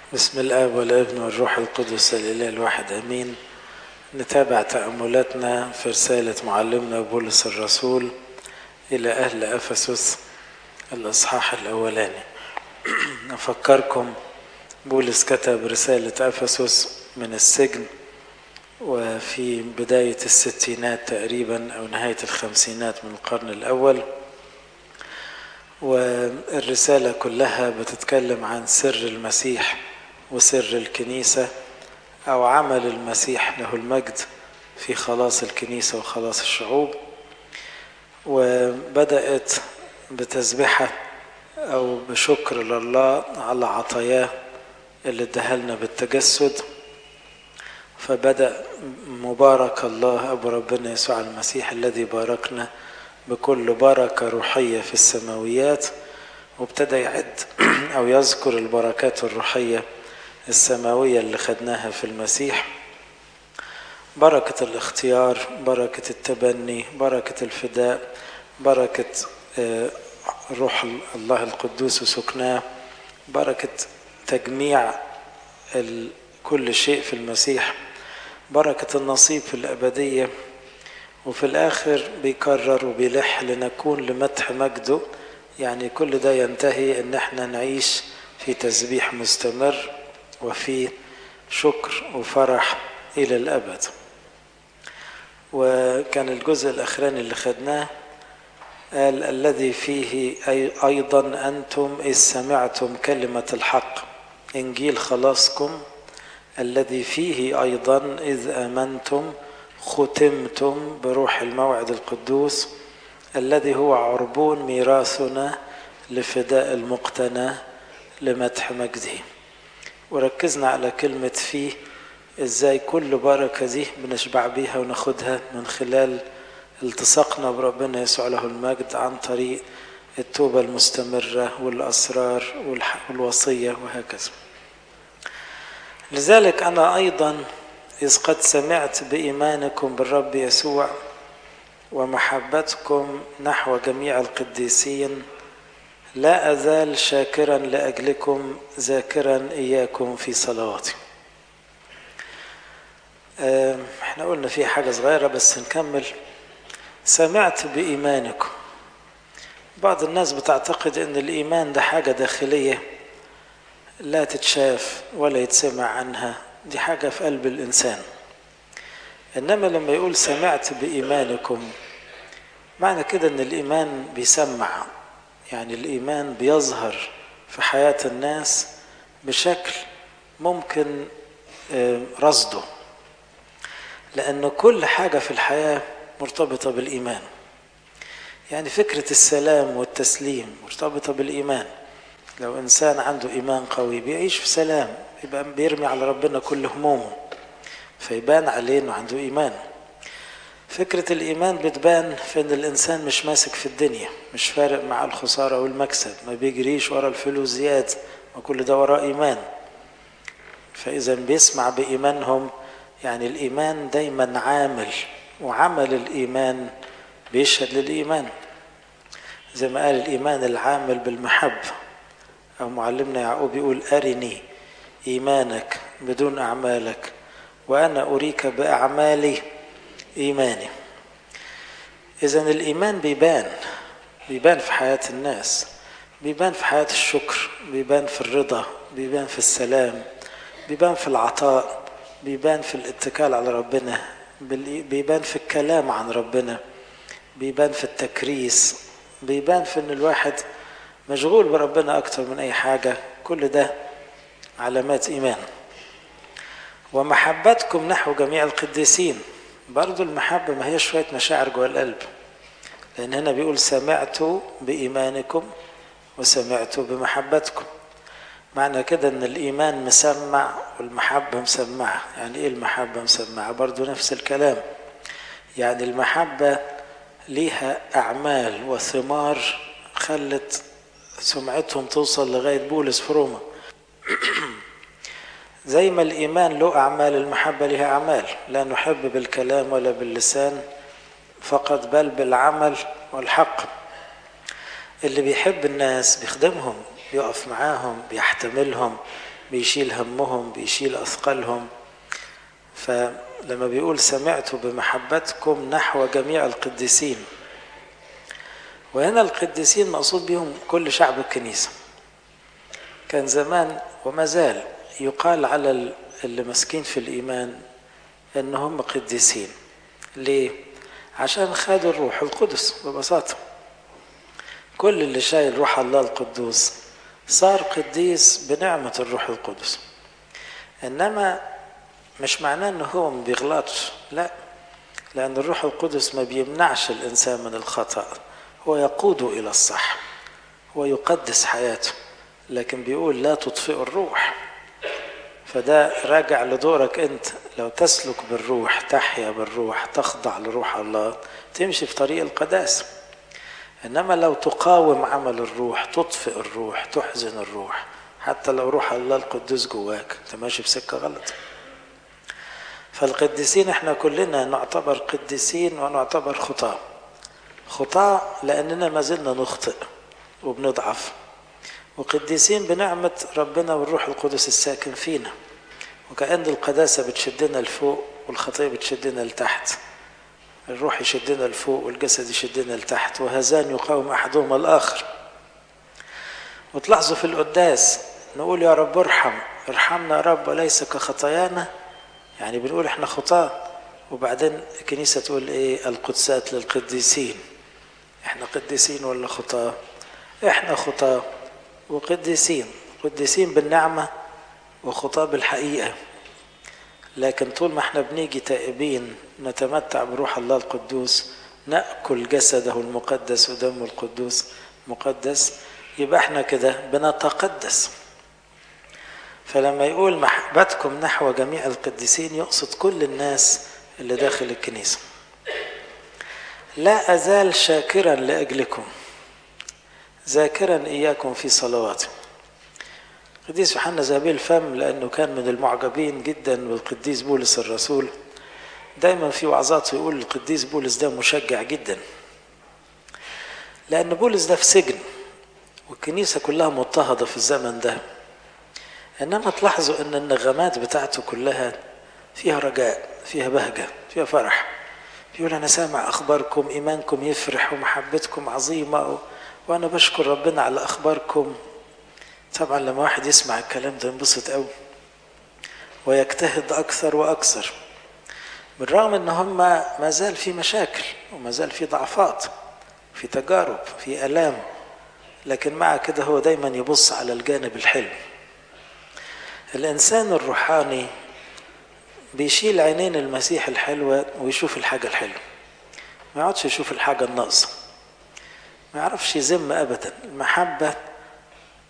بسم الاب والابن والروح القدس الاله الواحد امين نتابع تاملاتنا في رساله معلمنا بولس الرسول الى اهل افسس الاصحاح الاولاني افكركم بولس كتب رساله افسس من السجن وفي بدايه الستينات تقريبا او نهايه الخمسينات من القرن الاول والرسالة كلها بتتكلم عن سر المسيح وسر الكنيسة أو عمل المسيح له المجد في خلاص الكنيسة وخلاص الشعوب وبدأت بتسبحة أو بشكر لله على عطاياه اللي ادهلنا بالتجسد فبدأ مبارك الله أبو ربنا يسوع المسيح الذي باركنا بكل بركة روحية في السماويات وابتدى يعد أو يذكر البركات الروحية السماوية اللي خدناها في المسيح بركة الاختيار بركة التبني بركة الفداء بركة روح الله القدوس وسكناه بركة تجميع كل شيء في المسيح بركة النصيب في الأبدية وفي الآخر بيكرر وبيلح لنكون لمدح مجده يعني كل ده ينتهي ان احنا نعيش في تسبيح مستمر وفي شكر وفرح الى الابد وكان الجزء الاخراني اللي خدناه قال الذي فيه أي ايضا انتم اذ سمعتم كلمه الحق انجيل خلاصكم الذي فيه ايضا اذ امنتم ختمتم بروح الموعد القدوس الذي هو عربون ميراثنا لفداء المقتنى لمدح مجده وركزنا على كلمة فيه ازاي كل بركة دي بنشبع بيها وناخدها من خلال التصاقنا بربنا يسوع له المجد عن طريق التوبة المستمرة والأسرار والوصية وهكذا لذلك أنا أيضا إذ قد سمعت بإيمانكم بالرب يسوع ومحبتكم نحو جميع القديسين لا أزال شاكرا لأجلكم ذاكرا إياكم في صلواتي احنا قلنا في حاجة صغيرة بس نكمل سمعت بإيمانكم بعض الناس بتعتقد ان الإيمان ده حاجة داخلية لا تتشاف ولا يتسمع عنها دي حاجة في قلب الإنسان إنما لما يقول سمعت بإيمانكم معنى كده إن الإيمان بيسمع يعني الإيمان بيظهر في حياة الناس بشكل ممكن رصده لأن كل حاجة في الحياة مرتبطة بالإيمان يعني فكرة السلام والتسليم مرتبطة بالإيمان لو إنسان عنده إيمان قوي بيعيش في سلام يبقى بيرمي على ربنا كل همومه فيبان عليه انه عنده ايمان فكرة الإيمان بتبان في إن الإنسان مش ماسك في الدنيا مش فارق مع الخسارة والمكسب ما بيجريش ورا الفلوس زيادة وكل ده وراه إيمان فإذا بيسمع بإيمانهم يعني الإيمان دايما عامل وعمل الإيمان بيشهد للإيمان زي ما قال الإيمان العامل بالمحبة أو معلمنا يعقوب يقول أرني إيمانك بدون أعمالك وأنا أريك بأعمالي إيماني إذا الإيمان بيبان بيبان في حياة الناس بيبان في حياة الشكر بيبان في الرضا بيبان في السلام بيبان في العطاء بيبان في الاتكال على ربنا بيبان في الكلام عن ربنا بيبان في التكريس بيبان في ان الواحد مشغول بربنا اكتر من اي حاجة كل ده علامات ايمان ومحبتكم نحو جميع القديسين برضو المحبة ما هي شوية مشاعر جوه القلب لأن هنا بيقول سمعت بإيمانكم وسمعت بمحبتكم معنى كده ان الإيمان مسمع والمحبة مسمعة يعني إيه المحبة مسمعة برضو نفس الكلام يعني المحبة ليها أعمال وثمار خلت سمعتهم توصل لغاية بولس في روما زي ما الإيمان له أعمال المحبة لها أعمال لا نحب بالكلام ولا باللسان فقط بل بالعمل والحق اللي بيحب الناس بيخدمهم يقف معاهم بيحتملهم بيشيل همهم بيشيل أثقالهم فلما بيقول سمعت بمحبتكم نحو جميع القديسين وهنا القديسين مقصود بهم كل شعب الكنيسة كان زمان وما زال يقال على اللي ماسكين في الإيمان إن هم قديسين ليه؟ عشان خدوا الروح القدس ببساطة كل اللي شايل روح الله القدوس صار قديس بنعمة الروح القدس إنما مش معناه إن هو ما بيغلطش لا لأن الروح القدس ما بيمنعش الإنسان من الخطأ هو يقوده إلى الصح هو يقدس حياته لكن بيقول لا تطفئوا الروح فده راجع لدورك انت لو تسلك بالروح تحيا بالروح تخضع لروح الله تمشي في طريق القداسة انما لو تقاوم عمل الروح تطفئ الروح تحزن الروح حتى لو روح الله القدوس جواك انت ماشي في سكة غلط فالقديسين احنا كلنا نعتبر قديسين ونعتبر خطاة خطاة لأننا ما زلنا نخطئ وبنضعف وقديسين بنعمة ربنا والروح القدس الساكن فينا وكأن القداسة بتشدنا لفوق والخطية بتشدنا لتحت الروح يشدنا لفوق والجسد يشدنا لتحت وهذان يقاوم أحدهما الآخر وتلاحظوا في القداس نقول يا رب ارحم ارحمنا يا رب وليس كخطايانا يعني بنقول احنا خطاة وبعدين الكنيسة تقول ايه القدسات للقديسين احنا قديسين ولا خطاة احنا خطاة وقديسين قديسين بالنعمة وخطاة بالحقيقة لكن طول ما احنا بنيجي تائبين نتمتع بروح الله القدوس نأكل جسده المقدس ودمه القدوس مقدس يبقى احنا كده بنتقدس فلما يقول محبتكم نحو جميع القديسين يقصد كل الناس اللي داخل الكنيسة لا أزال شاكرا لأجلكم ذاكرا إياكم في صلواتي القديس يوحنا ذهبي الفم لأنه كان من المعجبين جدا بالقديس بولس الرسول دايما في وعظاته يقول القديس بولس ده مشجع جدا لأن بولس ده في سجن والكنيسة كلها مضطهدة في الزمن ده إنما تلاحظوا أن النغمات بتاعته كلها فيها رجاء فيها بهجة فيها فرح بيقول أنا سامع أخباركم إيمانكم يفرح ومحبتكم عظيمة وأنا بشكر ربنا على أخباركم طبعا لما واحد يسمع الكلام ده ينبسط قوي ويجتهد أكثر وأكثر بالرغم ان هم ما زال في مشاكل وما زال في ضعفات في تجارب في الام لكن مع كده هو دايما يبص على الجانب الحلو الانسان الروحاني بيشيل عينين المسيح الحلوة ويشوف الحاجة الحلوة ما يقعدش يشوف الحاجة الناقصة ما يعرفش يذم أبدا المحبة